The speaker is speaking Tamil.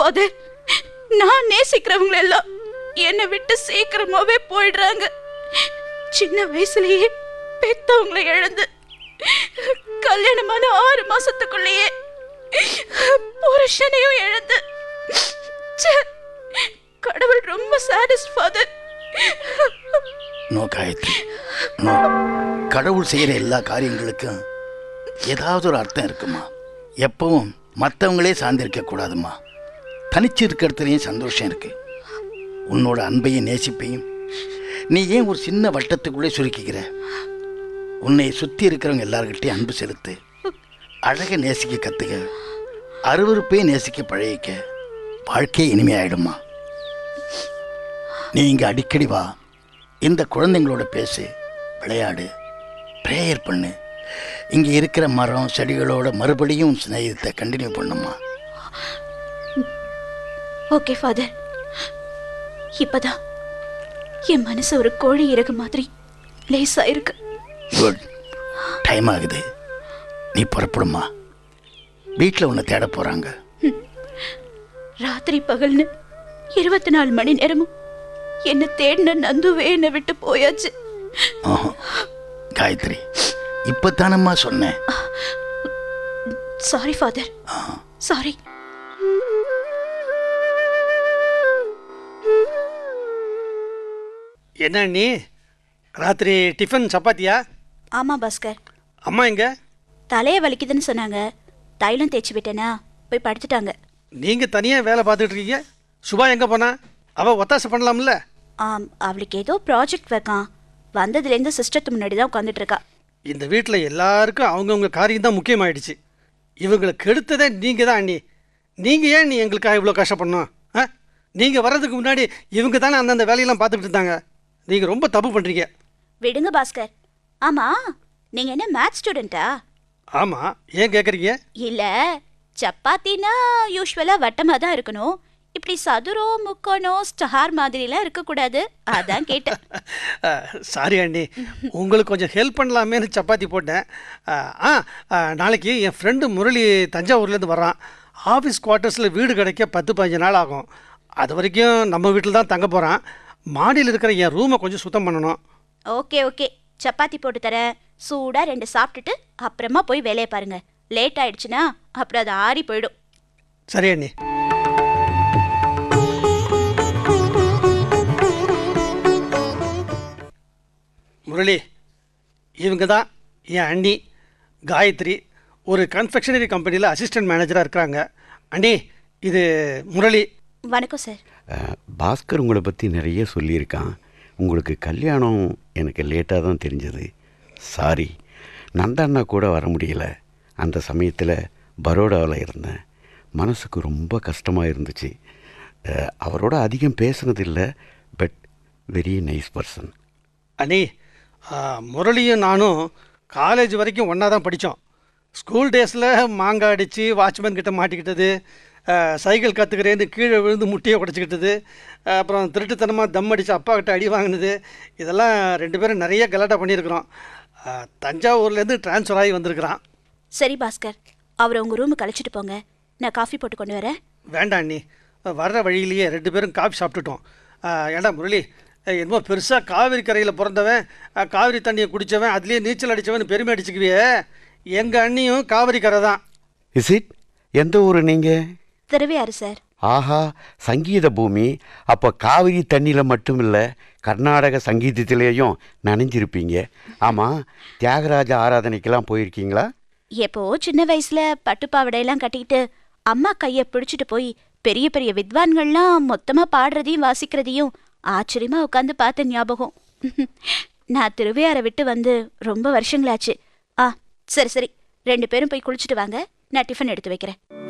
ஃபாதர் நான் நேசிக்கிறவங்க எல்லாம் என்னை விட்டு சீக்கிரமாவே போயிடுறாங்க சின்ன வயசுலயே பெத்தவங்களை இழந்து கல்யாணமான ஆறு மாசத்துக்குள்ளேயே புருஷனையும் இழந்து ச்சே, கடவுள் ரொம்ப sadist father no Gayathri no கடவுள் செய்கிற எல்லா காரியங்களுக்கும் ஏதாவது ஒரு அர்த்தம் இருக்குமா எப்பவும் மற்றவங்களே சார்ந்திருக்க கூடாதும்மா தனிச்சு இருக்கிறதுலையும் சந்தோஷம் இருக்கு உன்னோட அன்பையும் நேசிப்பையும் நீ ஏன் ஒரு சின்ன வட்டத்துக்குள்ளே சுருக்கிக்கிற உன்னை சுற்றி இருக்கிறவங்க எல்லார்கிட்டையும் அன்பு செலுத்து அழகை நேசிக்க கற்றுக்க அருவருப்பையும் நேசிக்க பழகிக்க வாழ்க்கையே இனிமையாயிடுமா நீ இங்கே அடிக்கடி வா இந்த குழந்தைங்களோட பேசு விளையாடு ப்ரேயர் பண்ணு இங்கே இருக்கிற மரம் செடிகளோட மறுபடியும் சிநேகத்தை கண்டினியூ பண்ணுமா ஓகே ஃபாதர் இப்பதான் என் மனசு ஒரு கோழி இறகு மாதிரி லேசா இருக்கு குட் டைம் ஆகுது நீ புறப்படுமா வீட்டில் உன்னை தேட போகிறாங்க ராத்திரி பகல்னு இருபத்தி நாலு மணி நேரமும் என்ன தேடின நந்துவே என்னை விட்டு போயாச்சு காயத்ரி இப்போ தானம்மா சொன்னேன் சாரி ஃபாதர் சாரி என்ன நீ ராத்திரி டிஃபன் சப்பாத்தியா ஆமா பாஸ்கர் அம்மா எங்க தலைய வலிக்குதுன்னு சொன்னாங்க தைலம் தேய்ச்சி விட்டேனா போய் படுத்துட்டாங்க நீங்கள் தனியாக வேலை பார்த்துட்டு இருக்கீங்க சுபா எங்கே போனா அவள் ஒத்தாசை பண்ணலாம்ல ஆம் அவளுக்கு ஏதோ ப்ராஜெக்ட் வைக்கான் வந்ததுலேருந்து சிஸ்டத்து முன்னாடி தான் உட்காந்துட்டு இருக்கா இந்த வீட்டில் எல்லாருக்கும் அவங்கவுங்க காரியம் தான் முக்கியமாயிடுச்சு இவங்களை கெடுத்ததே நீங்கள் தான் அண்ணி நீங்கள் ஏன் நீ எங்களுக்காக இவ்வளோ கஷ்டப்படணும் ஆ நீங்கள் வர்றதுக்கு முன்னாடி இவங்க தானே அந்தந்த வேலையெல்லாம் பார்த்துக்கிட்டு இருந்தாங்க நீங்கள் ரொம்ப தப்பு பண்ணுறீங்க விடுங்க பாஸ்கர் ஆமா நீங்க என்ன மேத்ஸ் ஸ்டூடெண்ட்டா ஆமாம் ஏன் கேட்குறீங்க இல்ல சப்பாத்தினா யூஸ்வலா வட்டமா தான் இருக்கணும் இப்படி சதுரம் முக்கோணம் ஸ்டார் மாதிரிலாம் இருக்கக்கூடாது அதான் கேட்டேன் சாரி அண்ணி உங்களுக்கு கொஞ்சம் ஹெல்ப் பண்ணலாமேன்னு சப்பாத்தி போட்டேன் ஆ, ஆ ஆ, நாளைக்கு என் ஃப்ரெண்டு முரளி தஞ்சாவூர்லேருந்து வர்றான் ஆஃபீஸ் குவார்ட்டர்ஸில் வீடு கிடைக்க பத்து பதினஞ்சு நாள் ஆகும் அது வரைக்கும் நம்ம வீட்டில் தான் தங்க போகிறான் மாடியில் இருக்கிற என் ரூமை கொஞ்சம் சுத்தம் பண்ணணும் ஓகே ஓகே சப்பாத்தி போட்டு தரேன் சூடா ரெண்டு சாப்பிட்டுட்டு அப்புறமா போய் வேலையை பாருங்க லேட் ஆயிடுச்சுன்னா அப்புறம் அது ஆறி போயிடும் சரி அண்ணி முரளி இவங்க தான் என் அண்ணி காயத்ரி ஒரு கன்ஃபெக்ஷனரி கம்பெனியில் அசிஸ்டன்ட் மேனேஜராக இருக்கிறாங்க அண்ணி இது முரளி வணக்கம் சார் அஹ், பாஸ்கர் உங்களை பற்றி நிறைய சொல்லியிருக்கான் உங்களுக்கு கல்யாணம் எனக்கு லேட்டாக தான் தெரிஞ்சது சாரி நந்தண்ணா கூட வர முடியல அந்த சமயத்தில் பரோடாவில் இருந்தேன் மனசுக்கு ரொம்ப கஷ்டமாக இருந்துச்சு அஹ், அவரோட அதிகம் பேசுனதில்லை பட் வெரி நைஸ் பர்சன் அண்ணி ஆ, முரளியும் நானும் காலேஜ் வரைக்கும் ஒன்றா தான் படித்தோம் ஸ்கூல் டேஸில் மாங்காய் அடித்து வாட்ச்மேன் கிட்ட மாட்டிக்கிட்டது ஆ, சைக்கிள் கற்றுக்கிறேன்னு கீழே விழுந்து முட்டியை உடச்சிக்கிட்டது ஆ, அப்புறம் திருட்டுத்தனமாக தம் அடித்து அப்பா கிட்ட அடி வாங்கினது இதெல்லாம் ரெண்டு பேரும் நிறைய கலாட்டா பண்ணியிருக்கிறோம் ஆ, தஞ்சாவூர்லேருந்து ட்ரான்ஸ்ஃபர் ஆகி வந்திருக்கிறான் சரி பாஸ்கர் அவரை உங்க ரூமுக்கு அழைச்சிட்டு போங்க நான் காஃபி போட்டு கொண்டு வரேன் வேண்டாம் அண்ணி வர்ற வழியிலேயே ரெண்டு பேரும் காஃபி சாப்பிட்டுட்டோம் ஆ, ஏண்டா முரளி அஹ், என்னமோ பெருசாக காவிரி கரையில் பிறந்தவன் அஹ், காவிரி தண்ணியை குடித்தவன் அதுலேயே நீச்சல் அடித்தவன் பெருமை அடிச்சுக்குவியே எங்கள் அண்ணியும் காவிரி கரை தான் இஸ் இட் எந்த ஊர் நீங்கள் திருவையாறு சார் ஆஹா சங்கீத பூமி அப்போ காவிரி தண்ணியில் மட்டும் இல்லை கர்நாடக சங்கீதத்திலேயும் நனைஞ்சிருப்பீங்க ஆமாம் தியாகராஜ ஆராதனைக்கெல்லாம் போயிருக்கீங்களா எப்போ சின்ன வயசுல பட்டுப்பாவடையெல்லாம் கட்டிக்கிட்டு அம்மா கைய பிடிச்சிட்டு போய் பெரிய பெரிய வித்வான்கள்லாம் மொத்தமா பாடுறதையும் வாசிக்கிறதையும் ஆச்சரியமா உட்காந்து பார்த்த ஞாபகம் நான் திருவையாரை விட்டு வந்து ரொம்ப வருஷங்களாச்சு ஆ சரி சரி ரெண்டு பேரும் போய் குளிச்சுட்டு வாங்க நான் டிஃபன் எடுத்து வைக்கிறேன்